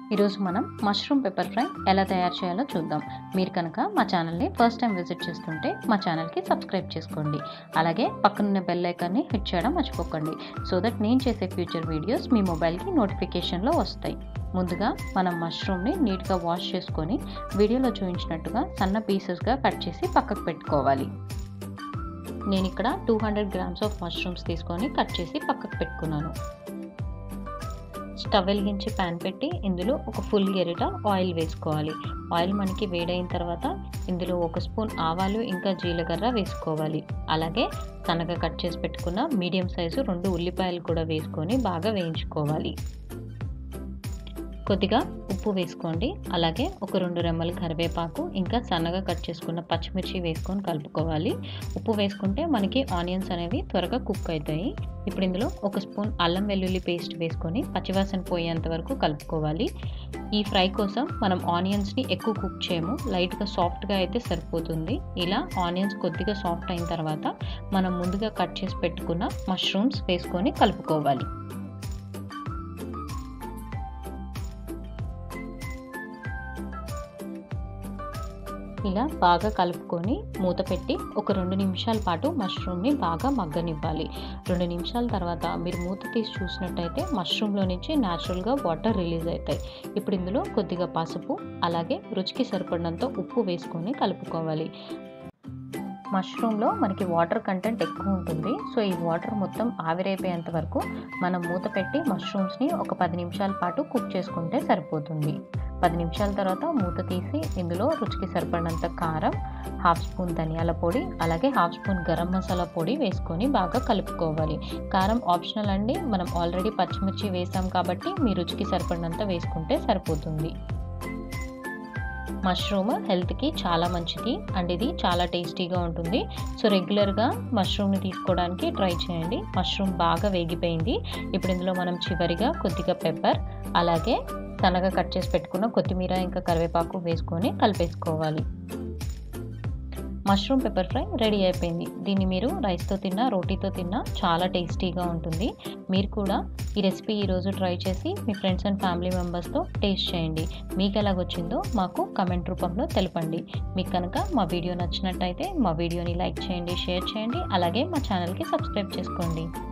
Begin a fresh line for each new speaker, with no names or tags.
ఈరోజు మనం mushroom pepper fry ఎలా తయారు చేయాలో చూద్దాం మీరు కనుక మా ఛానల్ని ఫస్ట్ టైం విజిట్ చేస్తుంటే మా ఛానల్కి సబ్స్క్రైబ్ చేసుకోండి అలాగే పక్కనున్న బెల్ ఐకాన్ని హిట్ చేయడం మర్చిపోకండి సో దట్ నేను చేసే ఫ్యూచర్ వీడియోస్ మీ మొబైల్కి నోటిఫికేషన్లో వస్తాయి ముందుగా మనం మష్రూమ్ని నీట్గా వాష్ చేసుకొని వీడియోలో చూపించినట్టుగా సన్న పీసెస్గా కట్ చేసి పక్కకు పెట్టుకోవాలి నేను ఇక్కడ two hundred grams of mushrooms తీసుకొని కట్ చేసి పక్కకు పెట్టుకున్నాను స్టవ్ వెలిగించి ప్యాన్ పెట్టి ఇందులో ఒక ఫుల్ గెరిట ఆయిల్ వేసుకోవాలి ఆయిల్ మనకి వేడైన తర్వాత ఇందులో ఒక స్పూన్ ఆవాలు ఇంకా జీలకర్ర వేసుకోవాలి అలాగే సన్నగా కట్ చేసి పెట్టుకున్న మీడియం సైజు రెండు ఉల్లిపాయలు కూడా వేసుకొని బాగా వేయించుకోవాలి కొద్దిగా ఉప్పు వేసుకోండి అలాగే ఒక రెండు రెమ్మలు కరివేపాకు ఇంకా సన్నగా కట్ చేసుకున్న పచ్చిమిర్చి వేసుకొని కలుపుకోవాలి ఉప్పు వేసుకుంటే మనకి ఆనియన్స్ అనేవి త్వరగా కుక్ అవుతాయి ఇప్పుడు ఇందులో ఒక స్పూన్ అల్లం వెల్లుల్లి పేస్ట్ వేసుకొని పచ్చివాసన పోయేంత వరకు కలుపుకోవాలి ఈ ఫ్రై కోసం మనం ఆనియన్స్ని ఎక్కువ కుక్ చేయము లైట్గా సాఫ్ట్గా అయితే సరిపోతుంది ఇలా ఆనియన్స్ కొద్దిగా సాఫ్ట్ అయిన తర్వాత మనం ముందుగా కట్ చేసి పెట్టుకున్న మష్రూమ్స్ వేసుకొని కలుపుకోవాలి ఇలా బాగా కలుపుకొని మూత పెట్టి ఒక రెండు నిమిషాల పాటు మష్రూమ్ని బాగా మగ్గనివ్వాలి రెండు నిమిషాల తర్వాత మీరు మూత తీసి చూసినట్టయితే మష్రూమ్లో నుంచి న్యాచురల్గా వాటర్ రిలీజ్ అవుతాయి ఇప్పుడు ఇందులో కొద్దిగా పసుపు అలాగే రుచికి సరిపడినంత ఉప్పు వేసుకొని కలుపుకోవాలి మష్రూమ్లో మనకి వాటర్ కంటెంట్ ఎక్కువ ఉంటుంది సో ఈ వాటర్ మొత్తం ఆవిరైపోయేంత వరకు మనం మూత పెట్టి మష్రూమ్స్ని ఒక పది నిమిషాల పాటు కుక్ చేసుకుంటే సరిపోతుంది పది నిమిషాల తర్వాత మూత తీసి ఇందులో రుచికి సరిపడినంత కారం హాఫ్ స్పూన్ ధనియాల పొడి అలాగే హాఫ్ స్పూన్ గరం మసాలా పొడి వేసుకొని బాగా కలుపుకోవాలి కారం ఆప్షనల్ అండి మనం ఆల్రెడీ పచ్చిమిర్చి వేసాం కాబట్టి మీ రుచికి సరిపడినంత వేసుకుంటే సరిపోతుంది మష్రూమ్ హెల్త్కి చాలా మంచిది అండ్ ఇది చాలా టేస్టీగా ఉంటుంది సో రెగ్యులర్గా మష్రూమ్ని తీసుకోవడానికి ట్రై చేయండి మష్రూమ్ బాగా వేగిపోయింది ఇప్పుడు ఇందులో మనం చివరిగా కొద్దిగా పెప్పర్ అలాగే సన్నగా కట్ చేసి పెట్టుకున్న కొత్తిమీర ఇంకా కరివేపాకు వేసుకొని కలిపేసుకోవాలి మష్రూమ్ పెప్పర్ ఫ్రై రెడీ అయిపోయింది దీన్ని మీరు రైస్తో తిన్నా రోటీతో తిన్నా చాలా టేస్టీగా ఉంటుంది మీరు కూడా ఈ రెసిపీ ఈరోజు ట్రై చేసి మీ ఫ్రెండ్స్ అండ్ ఫ్యామిలీ మెంబర్స్తో టేస్ట్ చేయండి మీకు ఎలాగొచ్చిందో మాకు కమెంట్ రూపంలో తెలపండి మీకు కనుక మా వీడియో నచ్చినట్టయితే మా వీడియోని లైక్ చేయండి షేర్ చేయండి అలాగే మా ఛానల్కి సబ్స్క్రైబ్ చేసుకోండి